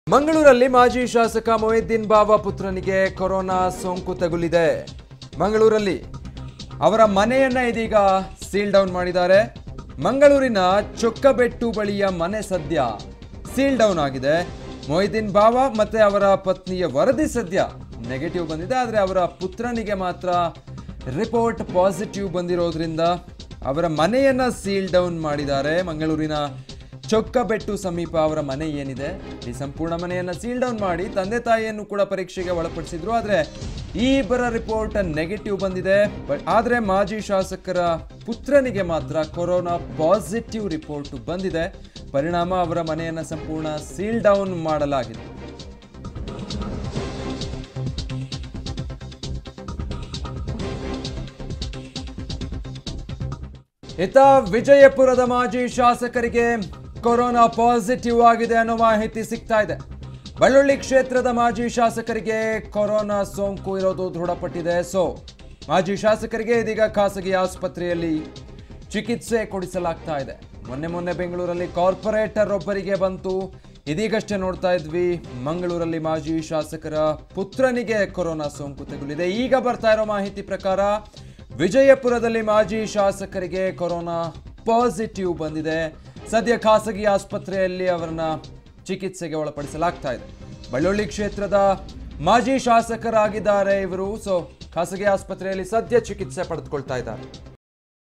ಮಂಗಳೂರಲ್ಲಿ ಮಾಜಿ ಶಾಸಕ ಮೊಹಿದ್ದೀನ್ ಬಾಬಾ ಪುತ್ರನಿಗೆ ಕೊರೋನಾ ಸೋಂಕು ತಗುಲಿದೆ ಮಂಗಳೂರಲ್ಲಿ ಅವರ ಮನೆಯನ್ನ ಇದೀಗ ಸೀಲ್ ಡೌನ್ ಮಾಡಿದ್ದಾರೆ ಮಂಗಳೂರಿನ ಚೊಕ್ಕಬೆಟ್ಟು ಬಳಿಯ ಮನೆ ಸದ್ಯ ಸೀಲ್ ಡೌನ್ ಆಗಿದೆ ಮೊಹಿದ್ದೀನ್ ಬಾಬಾ ಮತ್ತೆ ಅವರ ಪತ್ನಿಯ ವರದಿ ಸದ್ಯ ನೆಗೆಟಿವ್ ಬಂದಿದೆ ಆದರೆ ಅವರ ಪುತ್ರನಿಗೆ ಮಾತ್ರ ರಿಪೋರ್ಟ್ ಪಾಸಿಟಿವ್ ಬಂದಿರೋದ್ರಿಂದ ಅವರ ಮನೆಯನ್ನ ಸೀಲ್ ಡೌನ್ ಮಾಡಿದ್ದಾರೆ ಮಂಗಳೂರಿನ ಚೊಕ್ಕಬೆಟ್ಟು ಸಮೀಪ ಅವರ ಮನೆ ಏನಿದೆ ಈ ಸಂಪೂರ್ಣ ಮನೆಯನ್ನ ಸೀಲ್ ಡೌನ್ ಮಾಡಿ ತಂದೆ ತಾಯಿಯನ್ನು ಕೂಡ ಪರೀಕ್ಷೆಗೆ ಒಳಪಡಿಸಿದ್ರು ಆದ್ರೆ ಈ ಇಬ್ಬರ ರಿಪೋರ್ಟ್ ನೆಗೆಟಿವ್ ಬಂದಿದೆ ಬಟ್ ಆದ್ರೆ ಮಾಜಿ ಶಾಸಕರ ಪುತ್ರನಿಗೆ ಮಾತ್ರ ಕೊರೋನಾ ಪಾಸಿಟಿವ್ ರಿಪೋರ್ಟ್ ಬಂದಿದೆ ಪರಿಣಾಮ ಅವರ ಮನೆಯನ್ನ ಸಂಪೂರ್ಣ ಸೀಲ್ ಡೌನ್ ಮಾಡಲಾಗಿದೆ ಇತ್ತ ವಿಜಯಪುರದ ಮಾಜಿ ಶಾಸಕರಿಗೆ ಕೊರೋನಾ ಪಾಸಿಟಿವ್ ಆಗಿದೆ ಅನ್ನೋ ಮಾಹಿತಿ ಸಿಗ್ತಾ ಇದೆ ಬಳ್ಳೊಳ್ಳಿ ಕ್ಷೇತ್ರದ ಮಾಜಿ ಶಾಸಕರಿಗೆ ಕೊರೋನಾ ಸೋಂಕು ಇರೋದು ದೃಢಪಟ್ಟಿದೆ ಸೊ ಮಾಜಿ ಶಾಸಕರಿಗೆ ಇದೀಗ ಖಾಸಗಿ ಆಸ್ಪತ್ರೆಯಲ್ಲಿ ಚಿಕಿತ್ಸೆ ಕೊಡಿಸಲಾಗ್ತಾ ಇದೆ ಮೊನ್ನೆ ಮೊನ್ನೆ ಬೆಂಗಳೂರಲ್ಲಿ ಕಾರ್ಪೊರೇಟರ್ ಒಬ್ಬರಿಗೆ ಬಂತು ಇದೀಗಷ್ಟೇ ನೋಡ್ತಾ ಇದ್ವಿ ಮಂಗಳೂರಲ್ಲಿ ಮಾಜಿ ಶಾಸಕರ ಪುತ್ರನಿಗೆ ಕೊರೋನಾ ಸೋಂಕು ತಗುಲಿದೆ ಈಗ ಬರ್ತಾ ಇರೋ ಮಾಹಿತಿ ಪ್ರಕಾರ ವಿಜಯಪುರದಲ್ಲಿ ಮಾಜಿ ಶಾಸಕರಿಗೆ ಕೊರೋನಾ ಪಾಸಿಟಿವ್ ಬಂದಿದೆ ಸದ್ಯ ಖಾಸಗಿ ಆಸ್ಪತ್ರೆಯಲ್ಲಿ ಅವರನ್ನ ಚಿಕಿತ್ಸೆಗೆ ಒಳಪಡಿಸಲಾಗ್ತಾ ಇದೆ ಬಳ್ಳೊಳ್ಳಿ ಕ್ಷೇತ್ರದ ಮಾಜಿ ಶಾಸಕರಾಗಿದ್ದಾರೆ ಇವರು ಸೊ ಖಾಸಗಿ ಆಸ್ಪತ್ರೆಯಲ್ಲಿ ಸದ್ಯ ಚಿಕಿತ್ಸೆ ಪಡೆದುಕೊಳ್ತಾ ಇದ್ದಾರೆ